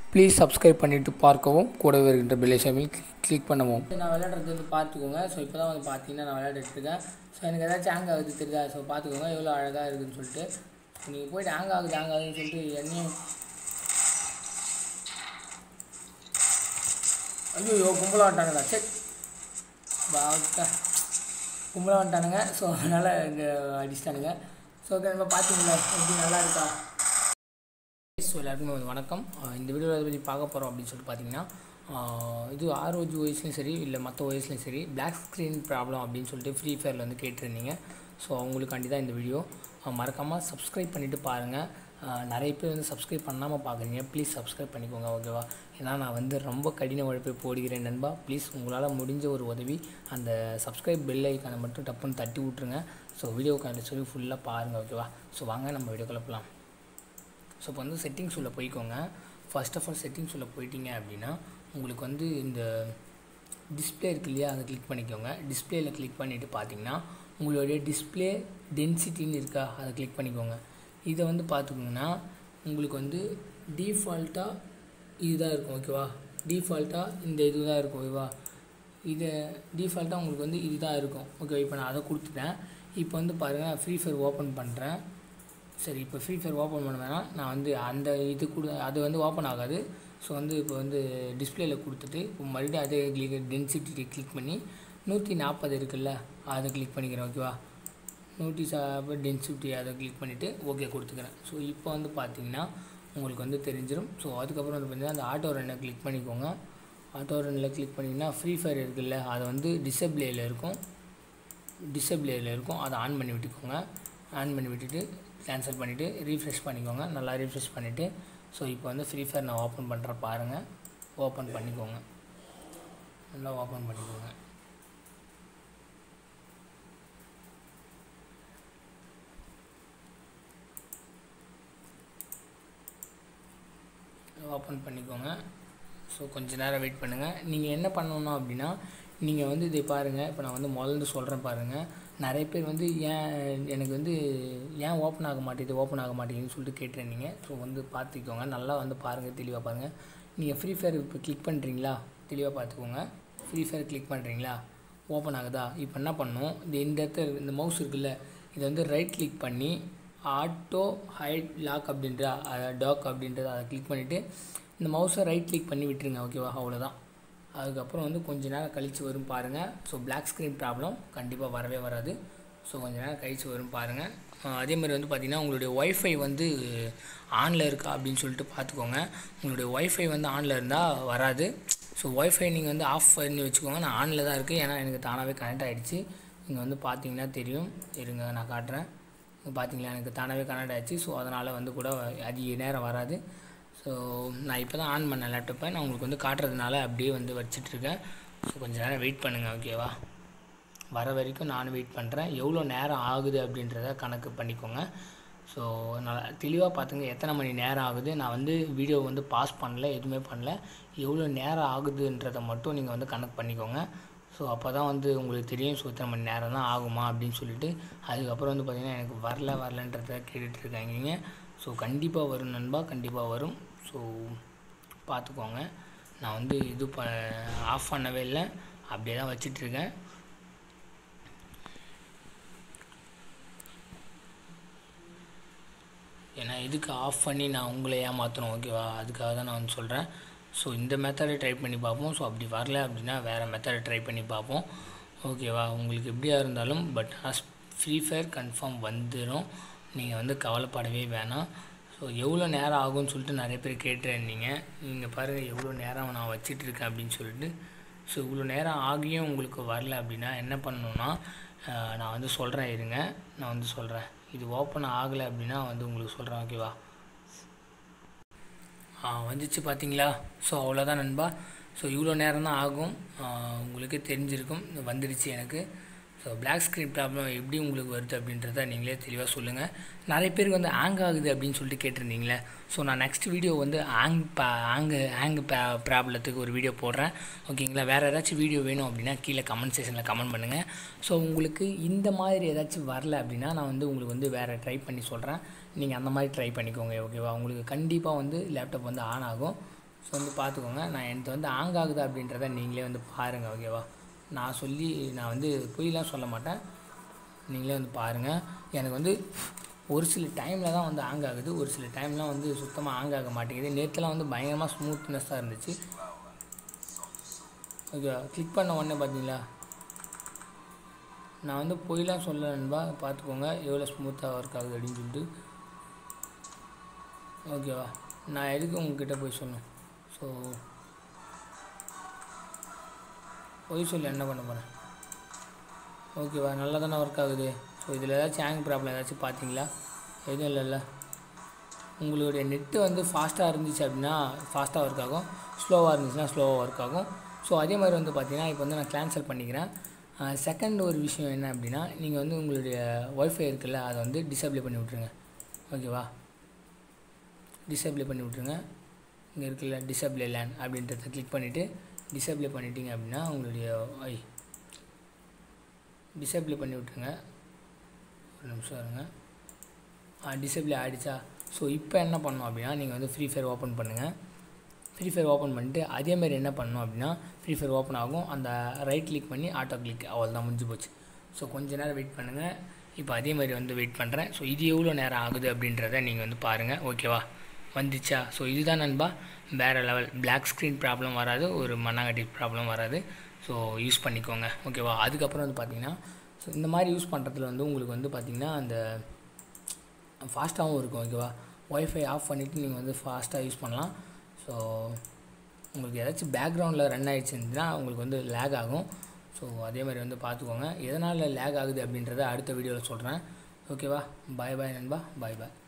please subscribe பண்ணிவிட்டு பார்க்கவும் கூடவே இருக்கின்ற பெல்லைசாமில் கிளிக் பண்ணவும் நான் விளையாடுறது வந்து பார்த்துக்கோங்க ஸோ இப்போ தான் வந்து பார்த்தீங்கன்னா நான் விளையாடிட்டு இருக்கேன் ஸோ எனக்கு ஏதாச்சும் ஹேங் ஆகுது தெரியுதா ஸோ பார்த்துக்கோங்க எவ்வளோ அழகாக இருக்குதுன்னு சொல்லிட்டு நீங்கள் போயிட்டு ஹேங் ஆகுது ஹேங் ஆகுதுன்னு சொல்லிட்டு என்னையும் ஐயோ கும்பலாக வந்துட்டானுங்க சரி பாத்தா கும்பலாக வந்துட்டானுங்க ஸோ அதனால் இங்கே அடிச்சிட்டானுங்க ஸோ ஓகே நம்ம பார்த்தீங்களா எப்படி நல்லா இருக்கா ஸோ எல்லாருக்குமே வந்து வணக்கம் அஹ் இந்த வீடியோவில் அதை பற்றி பார்க்க போகிறோம் அப்படின்னு சொல்லிட்டு பார்த்தீங்கன்னா அஹ் இது ஆர்ஓஜி ஓஎஸ்லையும் சரி இல்லை மற்ற ஓஎஸ்லையும் சரி பிளாக் ஸ்க்ரீன் ப்ராப்ளம் அப்படின்னு சொல்லிட்டு ஃப்ரீ ஃபயரில் வந்து கேட்டிருந்தீங்க ஸோ அவங்களுக்காண்டி தான் இந்த வீடியோ மறக்காமல் சப்ஸ்கிரைப் பண்ணிவிட்டு பாருங்கள் அஹ் நிறைய பேர் வந்து சப்ஸ்கிரைப் பண்ணாமல் பார்க்குறீங்க ப்ளீஸ் சப்ஸ்கிரைப் பண்ணிக்கோங்க ஓகேவா ஏன்னா நான் வந்து ரொம்ப கடின உழைப்பை போடுகிறேன் நண்பா ப்ளீஸ் உங்களால் முடிஞ்ச ஒரு உதவி அந்த சப்ஸ்கிரைப் பெல் ஐக்கானை மட்டும் டப்புன்னு தட்டி விட்ருங்க ஸோ வீடியோக்கான சொல்லி ஃபுல்லாக பாருங்கள் ஓகேவா ஸோ வாங்க நம்ம வீடியோக்குள்ளே போகலாம் ஸோ இப்போ வந்து செட்டிங்ஸ் உள்ள போய்க்கோங்க ஃபர்ஸ்ட் ஆஃப் ஆல் செட்டிங்ஸ் உள்ள போயிட்டீங்க அப்படின்னா உங்களுக்கு வந்து இந்த டிஸ்பிளே இருக்கு இல்லையா அதை கிளிக் பண்ணிக்கோங்க டிஸ்பிளேயில் கிளிக் பண்ணிவிட்டு பார்த்தீங்கன்னா உங்களுடைய டிஸ்பிளே டென்சிட்டின்னு இருக்கா அதை கிளிக் பண்ணிக்கோங்க இதை வந்து பார்த்துக்கோங்கன்னா உங்களுக்கு வந்து டீஃபால்ட்டாக இதுதான் இருக்கும் ஓகேவா டீஃபால்ட்டாக இந்த இது தான் இருக்கும் ஓகேவா இதை டீஃபால்ட்டாக உங்களுக்கு வந்து இதுதான் இருக்கும் ஓகே இப்போ நான் அதை கொடுத்துட்டேன் இப்போ வந்து பாருங்கள் ஃப்ரீ ஃபயர் ஓப்பன் பண்ணுறேன் சரி இப்போ ஃப்ரீ ஃபயர் ஓப்பன் பண்ண வேணாம் நான் வந்து அந்த இது கூட அது வந்து ஓப்பன் ஆகாது ஸோ வந்து இப்போ வந்து டிஸ்பிளேயில் கொடுத்துட்டு இப்போ மறுபடியும் அதே கிளிக் டென்சிட்டி கிளிக் பண்ணி நூற்றி நாற்பது இருக்குல்ல அதை கிளிக் பண்ணிக்கிறேன் ஓகேவா நூற்றி சாப்ப டென்சிட்டி அதை கிளிக் பண்ணிவிட்டு ஓகே கொடுத்துக்கிறேன் ஸோ இப்போ வந்து பார்த்தீங்கன்னா உங்களுக்கு வந்து தெரிஞ்சிடும் ஸோ அதுக்கப்புறம் வந்து பார்த்தீங்கன்னா அந்த ஆட்டோ ரன்னை கிளிக் பண்ணிக்கோங்க ஆட்டோ ரன்னில் கிளிக் பண்ணிங்கன்னா ஃப்ரீ ஃபயர் இருக்குல்ல அதை வந்து டிசபிளேயில் இருக்கும் டிசபிளேயில் இருக்கும் அதை ஆன் பண்ணி விட்டுக்கோங்க ஆன் பண்ணி விட்டுட்டு கேன்சல் பண்ணிவிட்டு ரீஃப்ரெஷ் பண்ணிக்கோங்க நல்லா ரீஃப்ரெஷ் பண்ணிவிட்டு ஸோ இப்போ வந்து ஃப்ரீ ஃபயர் நான் ஓப்பன் பண்ணுறேன் பாருங்கள் ஓப்பன் பண்ணிக்கோங்க நல்லா ஓப்பன் பண்ணிக்கோங்க ஓப்பன் பண்ணிக்கோங்க ஸோ கொஞ்ச நேரம் வெயிட் பண்ணுங்கள் நீங்கள் என்ன பண்ணணும் அப்படின்னா நீங்கள் வந்து இதை பாருங்கள் இப்போ நான் வந்து முதல்ல சொல்கிறேன் பாருங்கள் நிறைய பேர் வந்து ஏன் எனக்கு வந்து ஏன் ஓப்பன் ஆக மாட்டேங்குது ஓப்பன் ஆக மாட்டேங்குதுன்னு சொல்லிட்டு கேட்டிருந்தீங்க ஸோ வந்து பார்த்துக்கோங்க நல்லா வந்து பாருங்கள் தெளிவாக பாருங்கள் நீங்கள் ஃப்ரீ ஃபயர் இப்போ கிளிக் பண்ணுறீங்களா தெளிவாக பார்த்துக்கோங்க ஃப்ரீ ஃபயர் கிளிக் பண்ணுறீங்களா ஓப்பன் ஆகுதா இப்போ என்ன பண்ணணும் இந்த இந்த இடத்துல இந்த மவுஸ் இருக்குல்ல இதை வந்து ரைட் கிளிக் பண்ணி ஆட்டோ ஹைட் லாக் அப்படின்ற டாக் அப்படின்றத அதை கிளிக் பண்ணிவிட்டு இந்த மவுஸை ரைட் கிளிக் பண்ணி விட்டுருங்க ஓகேவா அவ்வளோதான் அதுக்கப்புறம் வந்து கொஞ்ச நேரம் கழித்து வரும் பாருங்கள் ஸோ பிளாக் ஸ்க்ரீன் ப்ராப்ளம் கண்டிப்பாக வரவே வராது ஸோ கொஞ்ச நேரம் கழித்து வரும் பாருங்கள் அதே மாதிரி வந்து பார்த்திங்கன்னா உங்களுடைய ஒய்ஃபை வந்து ஆனில் இருக்கா அப்படின்னு சொல்லிட்டு பார்த்துக்கோங்க உங்களுடைய ஒய்ஃபை வந்து ஆனில் இருந்தால் வராது ஸோ ஒய்ஃபை நீங்கள் வந்து ஆஃப் பண்ணி வச்சுக்கோங்க நான் ஆனில் தான் இருக்குது ஏன்னா எனக்கு தானாகவே கனெக்ட் ஆகிடுச்சு நீங்கள் வந்து பார்த்தீங்கன்னா தெரியும் இருங்க நான் காட்டுறேன் பார்த்தீங்களா எனக்கு தானாகவே கனெக்ட் ஆகிடுச்சு ஸோ அதனால் வந்து கூட அதிக நேரம் வராது ஸோ நான் இப்போ தான் ஆன் பண்ணேன் லேப்டாப்பை நான் உங்களுக்கு வந்து காட்டுறதுனால அப்படியே வந்து வச்சிட்ருக்கேன் ஸோ கொஞ்சம் நேரம் வெயிட் பண்ணுங்கள் ஓகேவா வர வரைக்கும் நானும் வெயிட் பண்ணுறேன் எவ்வளோ நேரம் ஆகுது அப்படின்றத கணக்கு பண்ணிக்கோங்க ஸோ நல்லா தெளிவாக பார்த்துங்க எத்தனை மணி நேரம் ஆகுது நான் வந்து வீடியோ வந்து பாஸ் பண்ணல எதுவுமே பண்ணல எவ்வளோ நேரம் ஆகுதுன்றதை மட்டும் நீங்கள் வந்து கணக்கு பண்ணிக்கோங்க ஸோ அப்போ தான் வந்து உங்களுக்கு தெரியும் ஸோ இத்தனை மணி நேரம் தான் ஆகுமா அப்படின்னு சொல்லிட்டு அதுக்கப்புறம் வந்து பார்த்திங்கன்னா எனக்கு வரல வரலன்றத கேட்டுட்ருக்காங்க ஸோ கண்டிப்பாக வரும் நண்பா கண்டிப்பாக வரும் ஸோ பார்த்துக்கோங்க நான் வந்து இது ப ஆஃப் பண்ணவே இல்லை அப்படியே தான் வச்சிட்ருக்கேன் ஏன்னா எதுக்கு ஆஃப் பண்ணி நான் உங்களை ஏமாற்றணும் ஓகேவா அதுக்காக தான் நான் வந்து சொல்கிறேன் ஸோ இந்த மெத்தடை ட்ரை பண்ணி பார்ப்போம் ஸோ அப்படி வரல அப்படின்னா வேறு மெத்தடை ட்ரை பண்ணி பார்ப்போம் ஓகேவா உங்களுக்கு எப்படியா இருந்தாலும் but as free fire confirm வந்துடும் நீங்கள் வந்து கவலைப்படவே வேணாம் ஸோ எவ்வளோ நேரம் ஆகும்னு சொல்லிட்டு நிறைய பேர் கேட்டுருந்தீங்க நீங்கள் பாருங்கள் எவ்வளோ நேரம் நான் வச்சிட்ருக்கேன் அப்படின்னு சொல்லிட்டு ஸோ இவ்வளோ நேரம் ஆகியும் உங்களுக்கு வரல அப்படின்னா என்ன பண்ணணுன்னா நான் வந்து சொல்கிறேன் இருங்க நான் வந்து சொல்கிறேன் இது ஓப்பன் ஆகலை அப்படின்னா வந்து உங்களுக்கு சொல்கிறேன் ஓகேவா வந்துச்சு பார்த்தீங்களா ஸோ அவ்வளோதான் நண்பா ஸோ இவ்வளோ நேரம் தான் ஆகும் உங்களுக்கு தெரிஞ்சிருக்கும் வந்துடுச்சு எனக்கு ஸோ பிளாக் ஸ்க்ரீன் ப்ராப்ளம் எப்படி உங்களுக்கு வருது அப்படின்றத நீங்களே தெளிவாக சொல்லுங்கள் நிறைய பேருக்கு வந்து ஹேங் ஆகுது அப்படின்னு சொல்லிட்டு கேட்டிருந்தீங்களே ஸோ நான் நெக்ஸ்ட் வீடியோ வந்து ஹேங் ஹேங்கு ஹேங் ப்ராப்ளத்துக்கு ஒரு வீடியோ போடுறேன் ஓகேங்களா வேறு ஏதாச்சும் வீடியோ வேணும் அப்படின்னா கீழே கமெண்ட் செக்ஷனில் கமெண்ட் பண்ணுங்கள் ஸோ உங்களுக்கு இந்த மாதிரி ஏதாச்சும் வரல அப்படின்னா நான் வந்து உங்களுக்கு வந்து வேறு ட்ரை பண்ணி சொல்கிறேன் நீங்கள் அந்த மாதிரி ட்ரை பண்ணிக்கோங்க ஓகேவா உங்களுக்கு கண்டிப்பாக வந்து லேப்டாப் வந்து ஆன் ஆகும் ஸோ வந்து பார்த்துக்கோங்க நான் எனக்கு வந்து ஆங் ஆகுது அப்படின்றத நீங்களே வந்து பாருங்கள் ஓகேவா நான் சொல்லி நான் வந்து பொய்லாம் சொல்ல மாட்டேன் நீங்களே வந்து பாருங்கள் எனக்கு வந்து ஒரு சில டைமில் தான் வந்து ஆங் ஆகுது ஒரு சில டைம்லாம் வந்து சுத்தமாக ஆங் ஆக மாட்டேங்குது நேற்றுலாம் வந்து பயங்கரமாக ஸ்மூத்னஸ்ஸாக இருந்துச்சு ஓகே கிளிக் பண்ண உடனே பார்த்தீங்களா நான் வந்து பொய்லாம் சொல்ல நண்பா பார்த்துக்கோங்க எவ்வளோ ஸ்மூத்தாக ஒர்க் ஆகுது அப்படின்னு சொல்லிட்டு ஓகேவா நான் எதுக்கு உங்ககிட்ட போய் சொல்லணும் ஸோ பொய் சொல்லி என்ன பண்ண போகிறேன் ஓகேவா நல்லா தானே ஒர்க் ஆகுது ஸோ இதில் ஏதாச்சும் ஹேங் ப்ராப்ளம் ஏதாச்சும் பார்த்தீங்களா எதுவும் இல்லைல்ல உங்களுடைய நெட்டு வந்து ஃபாஸ்ட்டாக இருந்துச்சு அப்படின்னா ஃபாஸ்ட்டாக ஒர்க் ஆகும் ஸ்லோவாக இருந்துச்சுன்னா ஸ்லோவாக ஒர்க் ஆகும் ஸோ அதே மாதிரி வந்து பார்த்தீங்கன்னா இப்போ வந்து நான் கேன்சல் பண்ணிக்கிறேன் செகண்ட் ஒரு விஷயம் என்ன அப்படின்னா நீங்கள் வந்து உங்களுடைய ஒய்ஃபை இருக்குல்ல அதை வந்து டிசேபிள் பண்ணி விட்ருங்க ஓகேவா டிசேபிள் பண்ணி விட்ருங்க இங்கே இருக்குல்ல டிசேபிள் லேன் அப்படின்றத கிளிக் பண்ணிவிட்டு டிசேபிள் பண்ணிட்டீங்க அப்படின்னா உங்களுடைய ஐ டிசேபிள் பண்ணி விட்ருங்க ஒரு நிமிஷம் இருங்க டிசேபிள் ஆகிடுச்சா ஸோ இப்போ என்ன பண்ணணும் அப்படின்னா நீங்கள் வந்து ஃப்ரீ ஃபயர் ஓப்பன் பண்ணுங்கள் ஃப்ரீ ஃபயர் ஓப்பன் பண்ணிட்டு அதேமாதிரி என்ன பண்ணணும் அப்படின்னா ஃப்ரீ ஃபயர் ஓப்பன் ஆகும் அந்த ரைட் கிளிக் பண்ணி ஆட்டோ கிளிக் அவள் தான் முடிஞ்சு போச்சு ஸோ கொஞ்ச நேரம் வெயிட் பண்ணுங்கள் இப்போ அதே மாதிரி வந்து வெயிட் பண்ணுறேன் ஸோ இது எவ்வளோ நேரம் ஆகுது அப்படின்றத நீங்கள் வந்து பாருங்கள் ஓகேவா வந்துச்சா ஸோ இதுதான் நண்பா வேறு லெவல் பிளாக் ஸ்க்ரீன் ப்ராப்ளம் வராது ஒரு மண்ணாங்கட்டி ப்ராப்ளம் வராது ஸோ யூஸ் பண்ணிக்கோங்க ஓகேவா அதுக்கப்புறம் வந்து பார்த்தீங்கன்னா ஸோ இந்த மாதிரி யூஸ் பண்ணுறதுல வந்து உங்களுக்கு வந்து பார்த்திங்கன்னா அந்த ஃபாஸ்ட்டாகவும் இருக்கும் ஓகேவா ஒய்ஃபை ஆஃப் பண்ணிவிட்டு நீங்கள் வந்து ஃபாஸ்ட்டாக யூஸ் பண்ணலாம் ஸோ உங்களுக்கு ஏதாச்சும் பேக்ரவுண்டில் ரன் ஆகிடுச்சுன்னா உங்களுக்கு வந்து லேக் ஆகும் ஸோ அதே மாதிரி வந்து பார்த்துக்கோங்க எதனால் லேக் ஆகுது அப்படின்றத அடுத்த வீடியோவில் சொல்கிறேன் ஓகேவா பாய் பாய் நண்பா பாய் பாய்